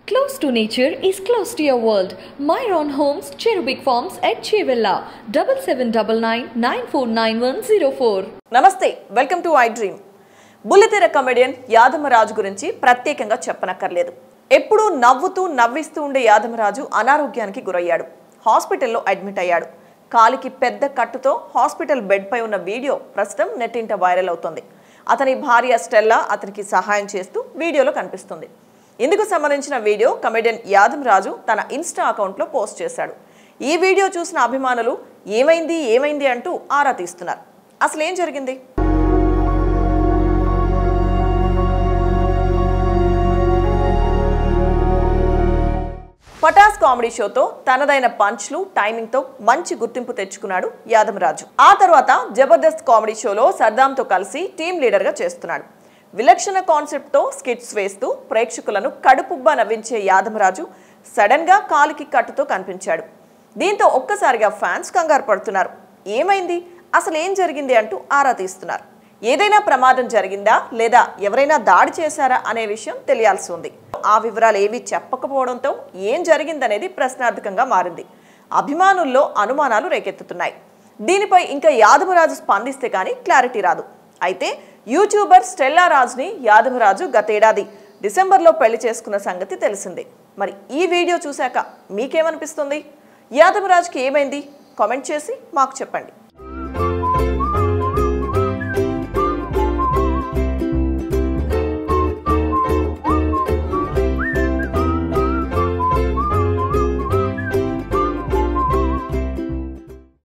Close to nature is close to your world. Myron Homes, Cherubic Farms at Chevilla, 7799 నమస్తే welcome to I dream బుల్లితెర comedian Yadammaraju గురించి ప్రత్యేకంగా చెప్పనక్కర్లేదు ఎప్పుడూ నవ్వుతూ నవ్విస్తూ ఉండే యాదమరాజు అనారోగ్యానికి గురయ్యాడు హాస్పిటల్లో అడ్మిట్ అయ్యాడు కాలికి పెద్ద కట్టుతో హాస్పిటల్ బెడ్పై ఉన్న వీడియో ప్రస్తుతం నెట్టింట వైరల్ అవుతోంది అతని భార్య స్టెల్లా అతనికి సహాయం చేస్తూ వీడియోలో కనిపిస్తుంది ఇందుకు సంబంధించిన వీడియో కమెడియన్ యాదవ్ రాజు తన ఇన్స్టా అకౌంట్లో పోస్ట్ చేశాడు ఈ వీడియో చూసిన అభిమానులు ఏమైంది ఏమైంది అంటూ ఆరా తీస్తున్నారు అసలు ఏం జరిగింది పటాస్ కామెడీ షోతో తనదైన పంచ్లు టైమింగ్తో మంచి గుర్తింపు తెచ్చుకున్నాడు యాదవరాజు ఆ తర్వాత జబర్దస్త్ కామెడీ షోలో సర్దాంతో కలిసి టీం లీడర్గా చేస్తున్నాడు విలక్షణ కాన్సెప్ట్తో స్కిట్స్ వేస్తూ ప్రేక్షకులను కడుపుబ్బా నవ్వించే యాదవరాజు సడన్గా కాలికి కట్టుతో కనిపించాడు దీంతో ఒక్కసారిగా ఫ్యాన్స్ కంగారు పడుతున్నారు ఏమైంది అసలు ఏం జరిగింది అంటూ ఆరా తీస్తున్నారు ఏదైనా ప్రమాదం జరిగిందా లేదా ఎవరైనా దాడి చేశారా అనే విషయం తెలియాల్సి ఉంది ఆ వివరాలు ఏవి చెప్పకపోవడంతో ఏం జరిగిందనేది ప్రశ్నార్థకంగా మారింది అభిమానుల్లో అనుమానాలు రేకెత్తుతున్నాయి దీనిపై ఇంకా యాదవరాజు స్పందిస్తే కానీ క్లారిటీ రాదు అయితే యూట్యూబర్ స్టెల్లా రాజ్ని యాదవరాజు గతేడాది డిసెంబర్లో పెళ్లి చేసుకున్న సంగతి తెలిసిందే మరి ఈ వీడియో చూశాక మీకేమనిపిస్తుంది యాదవరాజుకి ఏమైంది కామెంట్ చేసి మాకు చెప్పండి